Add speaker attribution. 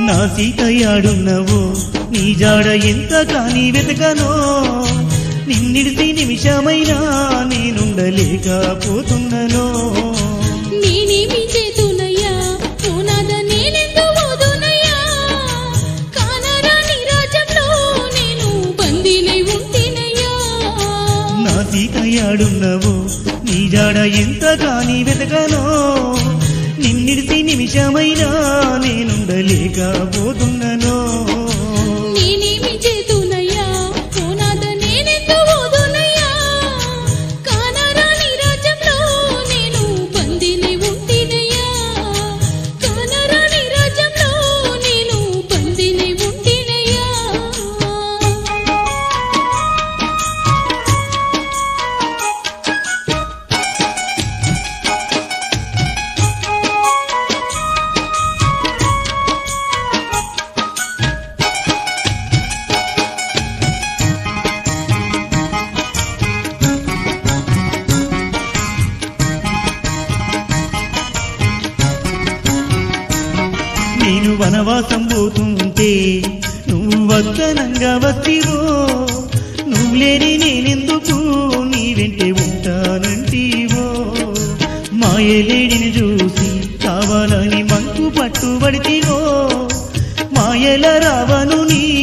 Speaker 1: నా సీతయ్యాడున్నవో నీ జాడ ఎంత కాని వెతకనో నిన్నిడిసి నిమిషమైనా నేనుండలేకపోతున్ననో
Speaker 2: నేనేమి చేతునయ్యా ఓనాద నేనెందు ఓదునయ్యా కానరాని రాజ్యంలో నేను బందీలై ఉంటినయ్యా
Speaker 1: నా సీతయ్యాడున్నవో నీ జాడ ఎంత కాని వెతకనో నిన్నిడిసి నిమిషమైనా నేనుండలేకపోతున్ననో
Speaker 2: నేనేమి చేతునయ్యా ఓనాద నేనెందు ఓదునయ్యా కానరాని రాజ్యంలో నేను బందీలై ఉంటినయ్యా కానరాని రాజ్యంలో నేను బందీలై ఉంటినయ్యా
Speaker 1: నేను వనవాసం పోతుంటే నువ్వు వద్దనంగా వస్తివో నువ్వు లేని నేనెందుకు నీ వెంటే ఉంటానంటీవో మాయలేడిని చూసి కావాలని మంకు పట్టుబడితివో మాయల రావను నీ